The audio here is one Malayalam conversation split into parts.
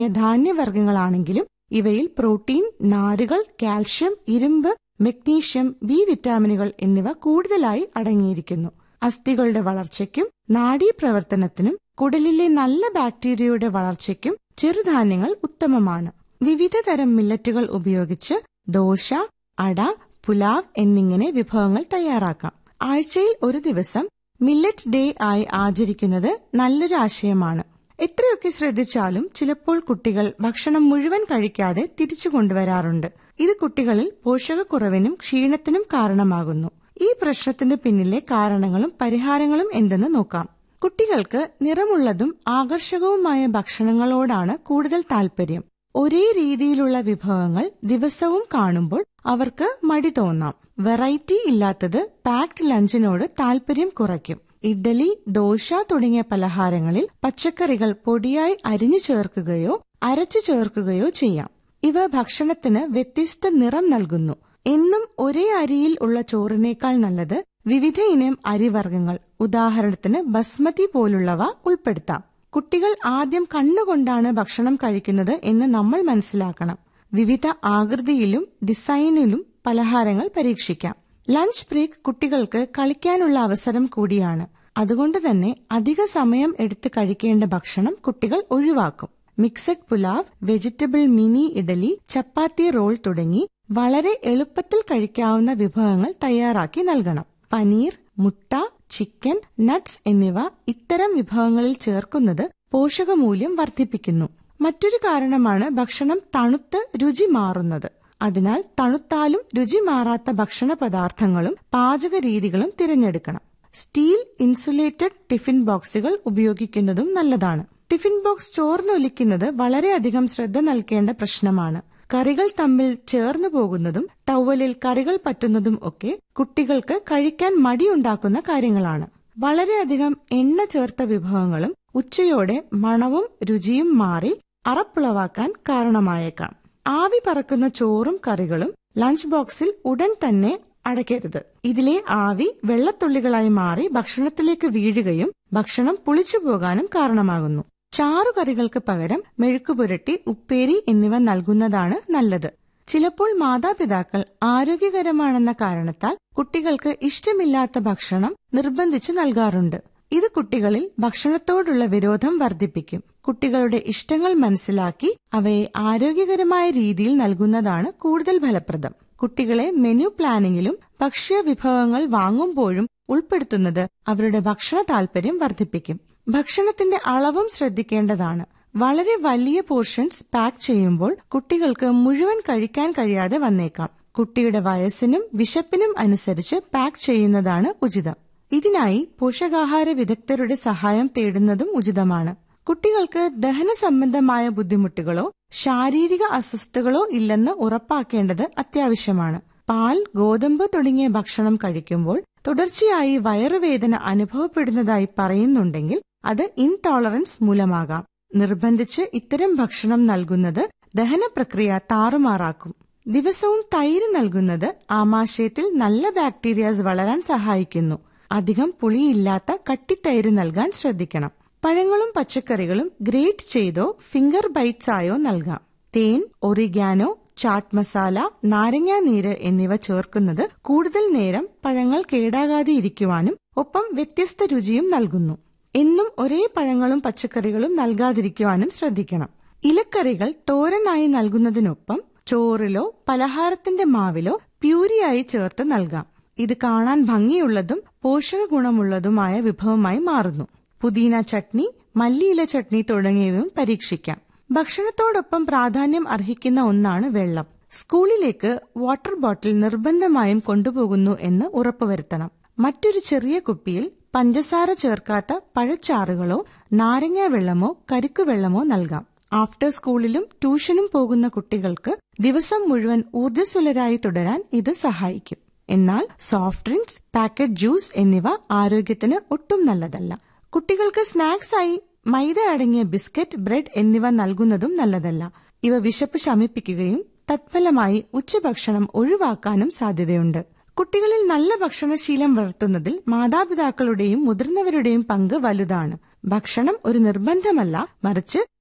ധാന്യവർഗ്ഗങ്ങളാണെങ്കിലും ഇവയിൽ പ്രോട്ടീൻ നാരുകൾ കാൽഷ്യം ഇരുമ്പ് മഗ്നീഷ്യം ബി വിറ്റാമിനുകൾ എന്നിവ കൂടുതലായി അടങ്ങിയിരിക്കുന്നു അസ്ഥികളുടെ വളർച്ചയ്ക്കും നാഡീപ്രവർത്തനത്തിനും കുടലിലെ നല്ല ബാക്ടീരിയയുടെ വളർച്ചയ്ക്കും ചെറുധാന്യങ്ങൾ ഉത്തമമാണ് വിവിധ തരം മില്ലറ്റുകൾ ഉപയോഗിച്ച് ദോശ അട പുലാവ് എന്നിങ്ങനെ വിഭവങ്ങൾ തയ്യാറാക്കാം ആഴ്ചയിൽ ഒരു ദിവസം മില്ലറ്റ് ഡേ ആയി ആചരിക്കുന്നത് നല്ലൊരു ആശയമാണ് എത്രയൊക്കെ ശ്രദ്ധിച്ചാലും ചിലപ്പോൾ കുട്ടികൾ ഭക്ഷണം മുഴുവൻ കഴിക്കാതെ തിരിച്ചു കൊണ്ടുവരാറുണ്ട് ഇത് കുട്ടികളിൽ പോഷകക്കുറവിനും ക്ഷീണത്തിനും കാരണമാകുന്നു ഈ പ്രശ്നത്തിന് പിന്നിലെ കാരണങ്ങളും പരിഹാരങ്ങളും എന്തെന്ന് നോക്കാം കുട്ടികൾക്ക് നിറമുള്ളതും ആകർഷകവുമായ ഭക്ഷണങ്ങളോടാണ് കൂടുതൽ താല്പര്യം ഒരേ രീതിയിലുള്ള വിഭവങ്ങൾ ദിവസവും കാണുമ്പോൾ അവർക്ക് മടി തോന്നാം വെറൈറ്റി ഇല്ലാത്തത് പാക്ഡ് ലഞ്ചിനോട് താല്പര്യം കുറയ്ക്കും ഇഡ്ഡലി ദോശ തുടങ്ങിയ പലഹാരങ്ങളിൽ പച്ചക്കറികൾ പൊടിയായി അരിഞ്ഞു ചേർക്കുകയോ അരച്ചു ചേർക്കുകയോ ചെയ്യാം ഇവ ഭക്ഷണത്തിന് വ്യത്യസ്ത നിറം നൽകുന്നു എന്നും ഒരേ അരിയിൽ ഉള്ള ചോറിനേക്കാൾ നല്ലത് വിവിധ ഇനം അരിവർഗ്ഗങ്ങൾ ഉദാഹരണത്തിന് ബസ്മതി പോലുള്ളവ ഉൾപ്പെടുത്താം കുട്ടികൾ ആദ്യം കണ്ണുകൊണ്ടാണ് ഭക്ഷണം കഴിക്കുന്നത് എന്ന് നമ്മൾ മനസ്സിലാക്കണം വിവിധ ആകൃതിയിലും ഡിസൈനിലും പലഹാരങ്ങൾ പരീക്ഷിക്കാം ലഞ്ച് ബ്രേക്ക് കുട്ടികൾക്ക് കളിക്കാനുള്ള അവസരം കൂടിയാണ് അതുകൊണ്ട് തന്നെ അധിക സമയം എടുത്ത് കഴിക്കേണ്ട ഭക്ഷണം കുട്ടികൾ ഒഴിവാക്കും mixed pulao vegetable mini idli chapati roll തുടങ്ങി വളരെ എളുപ്പത്തിൽ കഴിക്കാവുന്ന വിഭവങ്ങൾ തയ്യാറാക്കി നൽകണം പനീർ മുട്ട ചിക്കൻ നട്ട്സ് എന്നിവ ഇത്തരം വിഭവങ്ങളിൽ ചേർക്കുന്നത് പോഷകമൂല്യം വർദ്ധിപ്പിക്കുന്നു മറ്റൊരു കാരണമാണ് ഭക്ഷണം തണുത്ത് രുചി മാറുന്നത് അതിനാൽ തണുത്താലും രുചി മാറാത്ത ഭക്ഷണ പദാർത്ഥങ്ങളും പാചക രീതികളും തിരഞ്ഞെടുക്കണം സ്റ്റീൽ ഇൻസുലേറ്റഡ് ടിഫിൻ ബോക്സുകൾ ഉപയോഗിക്കുന്നതും നല്ലതാണ് ടിഫിൻ ബോക്സ് ചോർന്നൊലിക്കുന്നത് വളരെയധികം ശ്രദ്ധ നൽകേണ്ട പ്രശ്നമാണ് കറികൾ തമ്മിൽ ചേർന്നു പോകുന്നതും ടവലിൽ കറികൾ പറ്റുന്നതും ഒക്കെ കുട്ടികൾക്ക് കഴിക്കാൻ മടിയുണ്ടാക്കുന്ന കാര്യങ്ങളാണ് വളരെയധികം എണ്ണ ചേർത്ത വിഭവങ്ങളും ഉച്ചയോടെ മണവും രുചിയും മാറി അറപ്പുളവാക്കാൻ കാരണമായേക്കാം ആവി പറക്കുന്ന ചോറും കറികളും ലഞ്ച് ബോക്സിൽ ഉടൻ തന്നെ അടയ്ക്കരുത് ഇതിലെ ആവി വെള്ളത്തുള്ളികളായി മാറി ഭക്ഷണത്തിലേക്ക് വീഴുകയും ഭക്ഷണം പുളിച്ചു പോകാനും കാരണമാകുന്നു ചാറുകറികൾക്ക് പകരം മെഴുക്കുപുരട്ടി ഉപ്പേരി എന്നിവ നൽകുന്നതാണ് നല്ലത് ചിലപ്പോൾ മാതാപിതാക്കൾ ആരോഗ്യകരമാണെന്ന കാരണത്താൽ കുട്ടികൾക്ക് ഇഷ്ടമില്ലാത്ത ഭക്ഷണം നിർബന്ധിച്ചു നൽകാറുണ്ട് ഇത് കുട്ടികളിൽ ഭക്ഷണത്തോടുള്ള വിരോധം വർദ്ധിപ്പിക്കും കുട്ടികളുടെ ഇഷ്ടങ്ങൾ മനസ്സിലാക്കി അവയെ ആരോഗ്യകരമായ രീതിയിൽ നൽകുന്നതാണ് കൂടുതൽ ഫലപ്രദം കുട്ടികളെ മെനു പ്ലാനിങ്ങിലും ഭക്ഷ്യ വിഭവങ്ങൾ വാങ്ങുമ്പോഴും ഉൾപ്പെടുത്തുന്നത് അവരുടെ ഭക്ഷണ താല്പര്യം വർദ്ധിപ്പിക്കും ഭക്ഷണത്തിന്റെ അളവും ശ്രദ്ധിക്കേണ്ടതാണ് വളരെ വലിയ പോർഷൻസ് പാക്ക് ചെയ്യുമ്പോൾ കുട്ടികൾക്ക് മുഴുവൻ കഴിക്കാൻ കഴിയാതെ വന്നേക്കാം കുട്ടിയുടെ വയസ്സിനും വിശപ്പിനും അനുസരിച്ച് പാക്ക് ചെയ്യുന്നതാണ് ഉചിതം ഇതിനായി പോഷകാഹാര വിദഗ്ധരുടെ സഹായം തേടുന്നതും ഉചിതമാണ് കുട്ടികൾക്ക് ദഹന സംബന്ധമായ ബുദ്ധിമുട്ടുകളോ ശാരീരിക അസ്വസ്ഥതകളോ ഇല്ലെന്ന് ഉറപ്പാക്കേണ്ടത് അത്യാവശ്യമാണ് പാൽ ഗോതമ്പ് തുടങ്ങിയ ഭക്ഷണം കഴിക്കുമ്പോൾ തുടർച്ചയായി വയറുവേദന അനുഭവപ്പെടുന്നതായി പറയുന്നുണ്ടെങ്കിൽ അത് ഇൻടോളറൻസ് മൂലമാകാം നിർബന്ധിച്ച് ഇത്തരം ഭക്ഷണം നൽകുന്നത് ദഹന പ്രക്രിയ താറുമാറാക്കും ദിവസവും തൈര് നൽകുന്നത് ആമാശയത്തിൽ നല്ല ബാക്ടീരിയാസ് വളരാൻ സഹായിക്കുന്നു അധികം പുളിയില്ലാത്ത കട്ടിത്തൈര് നൽകാൻ ശ്രദ്ധിക്കണം പഴങ്ങളും പച്ചക്കറികളും ഗ്രേറ്റ് ചെയ്തോ ഫിംഗർ ബൈറ്റ്സ് ആയോ നൽകാം തേൻ ഒറിഗാനോ ചാട്ട് മസാല നാരങ്ങാ നീര് എന്നിവ ചേർക്കുന്നത് കൂടുതൽ നേരം പഴങ്ങൾ കേടാകാതെ ഇരിക്കുവാനും ഒപ്പം വ്യത്യസ്ത രുചിയും നൽകുന്നു എന്നും ഒരേ പഴങ്ങളും പച്ചക്കറികളും നൽകാതിരിക്കുവാനും ശ്രദ്ധിക്കണം ഇലക്കറികൾ തോരനായി നൽകുന്നതിനൊപ്പം ചോറിലോ പലഹാരത്തിന്റെ മാവിലോ പ്യൂരിയായി ചേർത്ത് നൽകാം ഇത് കാണാൻ ഭംഗിയുള്ളതും പോഷക ഗുണമുള്ളതുമായ വിഭവമായി മാറുന്നു പുതിന ചട്നി മല്ലിയില ചട്നി തുടങ്ങിയവയും പരീക്ഷിക്കാം ഭക്ഷണത്തോടൊപ്പം പ്രാധാന്യം അർഹിക്കുന്ന ഒന്നാണ് വെള്ളം സ്കൂളിലേക്ക് വാട്ടർ ബോട്ടിൽ നിർബന്ധമായും കൊണ്ടുപോകുന്നു എന്ന് ഉറപ്പുവരുത്തണം മറ്റൊരു ചെറിയ കുപ്പിയിൽ പഞ്ചസാര ചേർക്കാത്ത പഴച്ചാറുകളോ നാരങ്ങാ വെള്ളമോ കരിക്കുവെള്ളമോ നൽകാം ആഫ്റ്റർ സ്കൂളിലും ട്യൂഷനും പോകുന്ന കുട്ടികൾക്ക് ദിവസം മുഴുവൻ ഊർജ്ജസ്വലരായി തുടരാൻ ഇത് സഹായിക്കും എന്നാൽ സോഫ്റ്റ് ഡ്രിങ്ക്സ് പാക്കറ്റ് ജ്യൂസ് എന്നിവ ആരോഗ്യത്തിന് ഒട്ടും നല്ലതല്ല കുട്ടികൾക്ക് സ്നാക്സ് ആയി മൈദ അടങ്ങിയ ബിസ്ക്കറ്റ് ബ്രെഡ് എന്നിവ നൽകുന്നതും നല്ലതല്ല ഇവ വിശപ്പ് ശമിപ്പിക്കുകയും തത്ഫലമായി ഉച്ചഭക്ഷണം ഒഴിവാക്കാനും സാധ്യതയുണ്ട് കുട്ടികളിൽ നല്ല ഭക്ഷണശീലം വളർത്തുന്നതിൽ മാതാപിതാക്കളുടെയും മുതിർന്നവരുടെയും പങ്ക് വലുതാണ് ഭക്ഷണം ഒരു നിർബന്ധമല്ല മറിച്ച്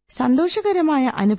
സന്തോഷകരമായ അനുഭവം